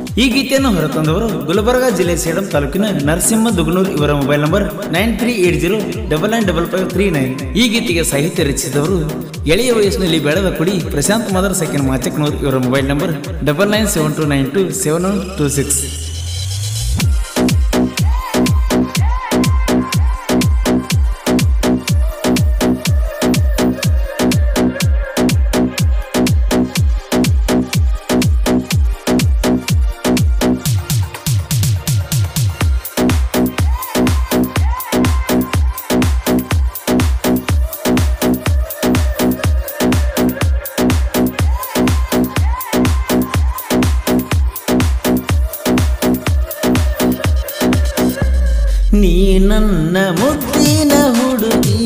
ಈ ಗೀತೆಯನ್ನು ಹೊರತಂದವರು ಗುಲ್ಬರ್ಗಾ ಜಿಲ್ಲೆ ಸೇಡಂ ತಾಲೂಕಿನ ನರಸಿಂಹ ದುಗ್ನೂರ್ ಇವರ mobile number nine three eight zero double nine double five three nine ಈ ಗೀತೆಗೆ ಸಾಹಿತ್ಯ ರಚಿಸಿದವರು ಎಳೆಯ ವಯಸ್ಸಿನಲ್ಲಿ ಬೆಳೆದ ಕುಡಿ ಪ್ರಶಾಂತ್ ಮದರ್ ಸೆಕೆಂಡ್ ಮಾಚಕ್ನೂರ್ ಇವರ mobile number double nine seven two nine two seven one two six ನೀ ನನ್ನ ಮುದ್ದಿನ ಹುಡುಗಿ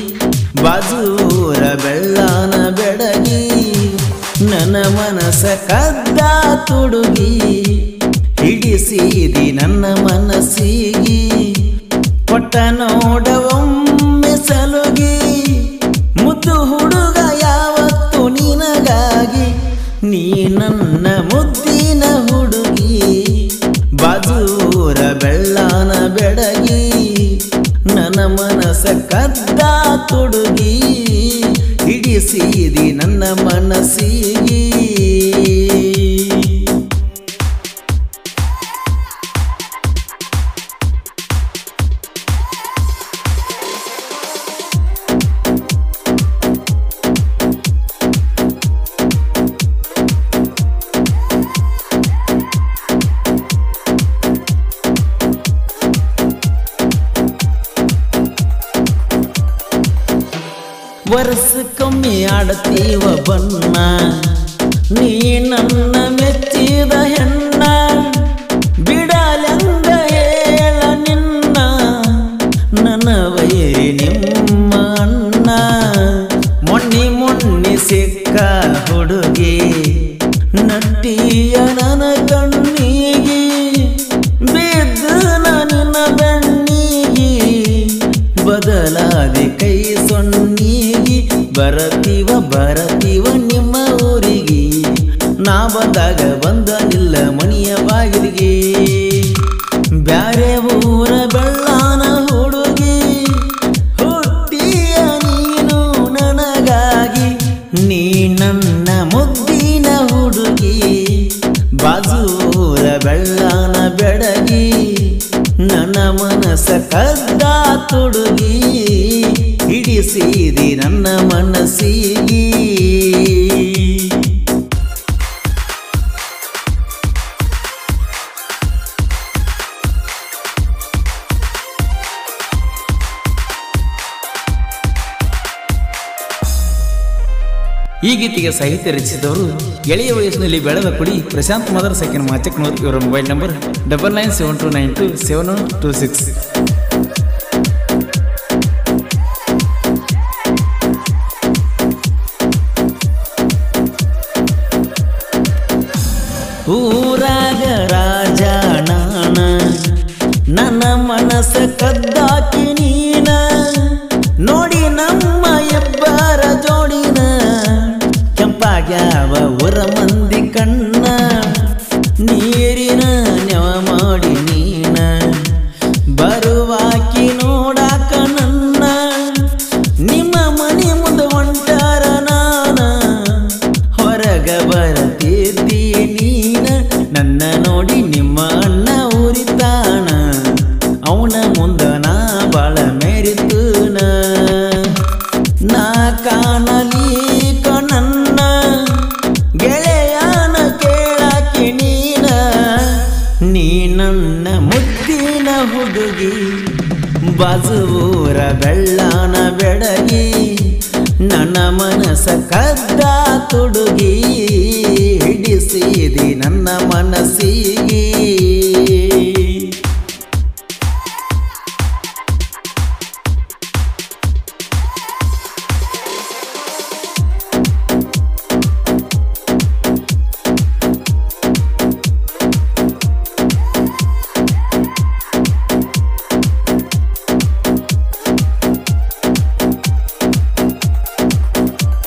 ಬಾಜೂರ ಬೆಳ್ಳಾನ ಬೆಡಗಿ ನನ್ನ ಮನಸ ಕದ್ದ ತುಡುಗಿ ಹಿಡಿಸಿದಿ ನನ್ನ ಮನಸ್ಸಿಗಿ ಪಟ್ಟ ನೋಡವೊಮ್ಮೆ ಸಲುಗಿ ಮುದ್ದು ಹುಡುಗ ಯಾವತ್ತು ನಿನಗಾಗಿ ನೀ ನನ್ನ ಮುದ್ದಿನ ಹುಡುಗಿ ಬಾಜೂರ ಬೆಳ್ಳಾನ ಬೆಡಗಿ ನನ್ನ ಮನಸ ಕದ್ದ ತುಡುಗಿ ಹಿಡಿಸಿದಿ ನನ್ನ ಮನಸ್ಸಿಗೆ ವರ್ಷಕ್ಕೊಮ್ಮೆ ಆಡತೀವ ಬಣ್ಣ ನೀ ನನ್ನ ಮೆಚ್ಚಿದ ಹೆಣ್ಣ ಬಿಡಲಂಗ ಹೇಳ ನಿನ್ನ ನನ್ನ ವೈರಿ ನಿಮ್ಮ ಅಣ್ಣ ಮೊನ್ನೆ ಮೊನ್ನೆ ಸಿಕ್ಕ ಹುಡುಗಿ ನಟ್ಟಿಯ ನನ್ನ ಕಣ್ಣಿಗೆ ಬಿದ್ದು ನನ್ನ ಬೆಣ್ಣಿಗೆ ಬದಲಾದೆ ಕೈ ಸೊನ್ನಿಗಿ ಬರತೀವ ಬರತೀವ ನಿಮ್ಮ ಊರಿಗೆ ನಾ ಬಂದಾಗ ಬಂದ ನಿಲ್ಲ ಮಣಿಯ ಬಾಗಿಲಿಗೆ ಬ್ಯಾರೆ ಊರ ಬೆಳ್ಳಾನ ಹುಡುಗಿ ಹುಟ್ಟಿಯ ನೀನು ನನಗಾಗಿ ನೀ ನನ್ನ ಮುದ್ದಿನ ಹುಡುಗಿ ಬಾಜೂರ ಬೆಳ್ಳಾನ ಬೆಡಗಿ ನನ್ನ ಮನಸ ಕದ್ದ ತುಡುಗಿ ಹಿಡಿಸಿದಿ ನನ್ನ ಮನಸ್ಸಿಗೆ ಈ ಗೀತೆಗೆ ಸಾಹಿತ್ಯ ರಚಿಸಿದವರು ಎಳೆಯ ವಯಸ್ಸಿನಲ್ಲಿ ಬೆಳೆದ ಕುಡಿ ಪ್ರಶಾಂತ್ ಮದರ್ ಸೆಕೆಂಡ್ ಮಾಚಕ್ನೂರ್ ಇವರ mobile number double nine seven two nine two seven one two six ಊರಾಗ ರಾಜ ನಾನ ನನ್ನ ಮನಸ್ಸ ಕದ್ದಾಕಿ ನೀನ ನೋಡಿ ನಮ್ಮ ಇಬ್ಬರ ಜೋಡಿನ ಕೆಂಪಾಗ್ಯಾವ ಊರ ಮಂದಿ ಕಣ್ಣ ನೀರಿನ ನೆವ ಮಾಡಿ ನೀನ ಬರುವಾಕಿ ನೋಡಾಕ ನನ್ನ ನಿಮ್ಮ ಮನೆ ಮುಂದೆ ಹೊಂಟಾರ ನಾನ ಹೊರಗ ಬರತಿದ್ದಿ ನೀನ ನನ್ನ ನೋಡಿ ನಿಮ್ಮ ಅಣ್ಣ ಉರಿತಾನ ಅವನ ಮುಂದ ನಾ ಬಾಳ ಮೆರಿತುನ ನಾ ಕಾಣಲೀಕ ನನ್ನ ಗೆಳೆಯನ ಕೇಳಾಕಿ ನೀನ ನೀ ನನ್ನ ಮುದ್ದಿನ ಹುಡುಗಿ ಬಾಜೂರ ಬೆಳ್ಳಾನ ಬೆಡಗಿ ನನ್ನ ಮನಸ ಕದ್ದ ತುಡುಗಿ ಹಿಡಿಸಿದಿ ನನ್ನ ಮನಸ್ಸಿಗೆ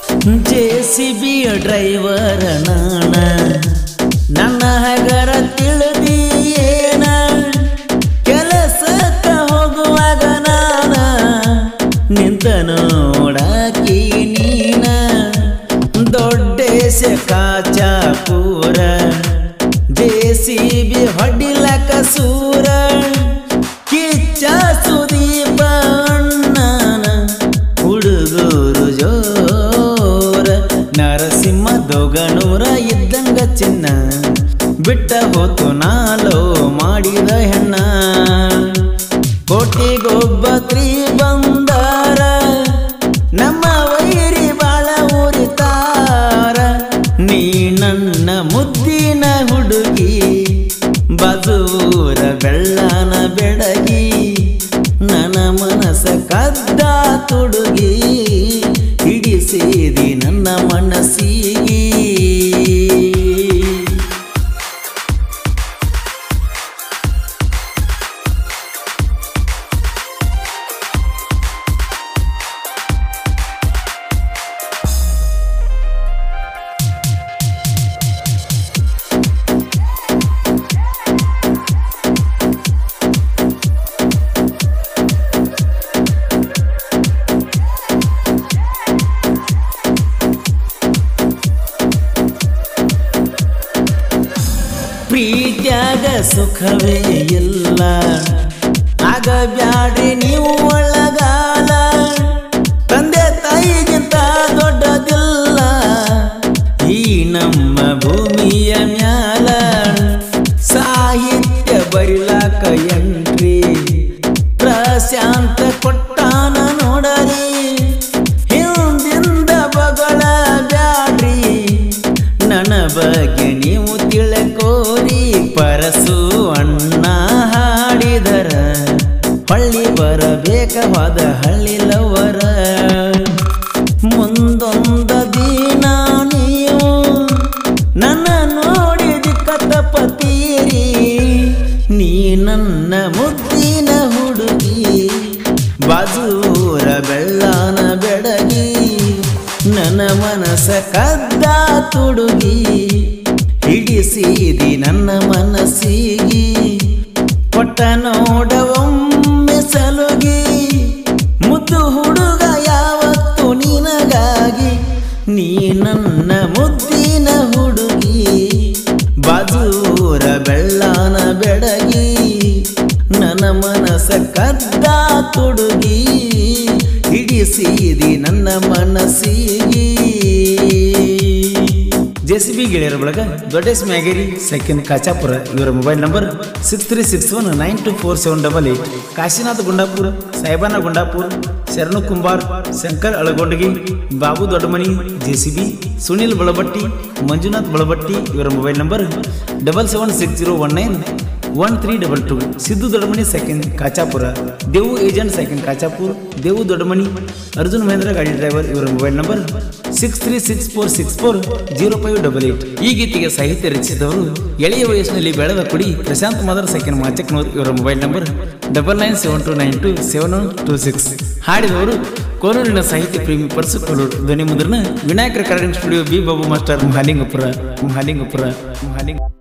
ಜೆ ಸಿ ಬಿ ಡ್ರೈವರ್ ನಾನ ನನ್ನ ಹಗರ ಬಿಟ್ಟ ಹೋತು ನಾಲೋ ಮಾಡಿದ ಹೆಣ್ಣ ಕೋಟಿಗೊಬ್ಬ ತ್ರೀ ಬಂದಾರ ನಮ್ಮ ವೈರಿ ಬಾಳ ಊರಿತಾರ ನೀ ನನ್ನ ಮುದ್ದಿನ ಹುಡುಗಿ ಬಜೂರ ಬೆಳ್ಳನ ಬೆಡಗಿ ನನ್ನ ಮನಸ ಕದ್ದ ತುಡುಗಿ ಹಿಡಿಸಿದಿ ನನ್ನ ಮನಸ್ಸಿಗೆ ಪ್ರೀತ್ಯಾಗ ಸುಖವೇ ಇಲ್ಲ ಆಗ ಬ್ಯಾಡ್ರಿ ನೀವು ಒಳಗಾಲ ತಂದೆ ತಾಯಿಗಿಂತ ದೊಡ್ಡದಿಲ್ಲ ಈ ನಮ್ಮ ಭೂಮಿಯ ಮ್ಯಾಲ ಸಾಹಿತ್ಯ ಬರಿಲಾಕ ಎಂಟ್ರಿ ಪ್ರಶಾಂತ ಕೊಟ್ಟಾನ ನೋಡರಿ ಹಿಂದಿಂದ ಬಗಳ ಬ್ಯಾಡ್ರಿ ನನ್ನ ಬಗ್ಗೆ ನೀವು ತಿಳಕೋರಿ ಪರಸು ಅಣ್ಣ ಹಾಡಿದರ ಹಳ್ಳಿ ಬರಬೇಕವಾದ ಹಳ್ಳಿ ಲವರ ಮುಂದೊಂದ ದಿನ ನೀವು ನನ್ನ ನೋಡಿ ಕಥಪತೀರಿ ನೀ ನನ್ನ ಮುದ್ದಿನ ಹುಡುಗಿ ಬಾಜೂರ ಬೆಳ್ಳಾನ ಬೆಡಗಿ ನನ್ನ ಮನಸ ಕದ್ದ ತುಡುಗಿ ಹಿಡಿಸಿದಿ ನನ್ನ ಮನಸ್ಸಿಗೆ ಕೊಟ್ಟ ನೋಡವೊಮ್ಮೆ ಸಲುಗಿ ಮುದ್ದು ಹುಡುಗ ಯಾವತ್ತು ನಿನಗಾಗಿ ನೀ ನನ್ನ ಮುದ್ದಿನ ಹುಡುಗಿ ಬಾಜೂರ ಬೆಳ್ಳಾನ ಬೆಡಗಿ ನನ್ನ ಮನಸ ಕದ್ದ ತುಡುಗಿ ಹಿಡಿಸಿದಿ ನನ್ನ ಮನಸ್ಸಿಗೆ ಜೆ ಸಿ ಬಿ ಗೆಳೆಯರ ಬಳಗ ದೊಡ್ಡೇಶ್ ಮ್ಯಾಗೇರಿ ಸೆಕೆಂಡ್ ಕಾಚಾಪುರ ಇವರ mobile number six three six one nine two four seven double eight Kashinath Gundapura ಸಾಹೇಬಾನ Gundapura Sharanu Kumbar Shankar Alagondagi Babu Doddamani J C B Sunil Balabatti Manjunath Balabatti ಇವರ mobile number double seven six zero one nine one three double two Siddu Doddamani second Kachapura Devu agent second Kachapur Devu Doddamani Arjun Mahindra ಗಾಡಿ driver ಇವರ mobile number six three six four six four zero five double eight ಈ ಗೀತೆಗೆ ಸಾಹಿತ್ಯ ರಚಿಸಿದವರು ಎಳೆಯ ವಯಸ್ಸಿನಲ್ಲಿ ಬೆಳೆದ ಕುಡಿ ಪ್ರಶಾಂತ್ ಮದರ್ ಸೆಕೆಂಡ್ ಮಾಚಕ್ನೂರ್ ಇವರ mobile number double nine seven two nine two seven one two six ಹಾಡಿದವರು ಕೋನೂರಿನ ಸಾಹಿತ್ಯ ಪ್ರೇಮಿ ಪರ್ಸು ಕೋಲೂರು ಧ್ವನಿ ಮುದ್ರಣ ವಿನಾಯಕರ Kannada studio B Babu master Mahalingapura Mahalingapura Mahalinga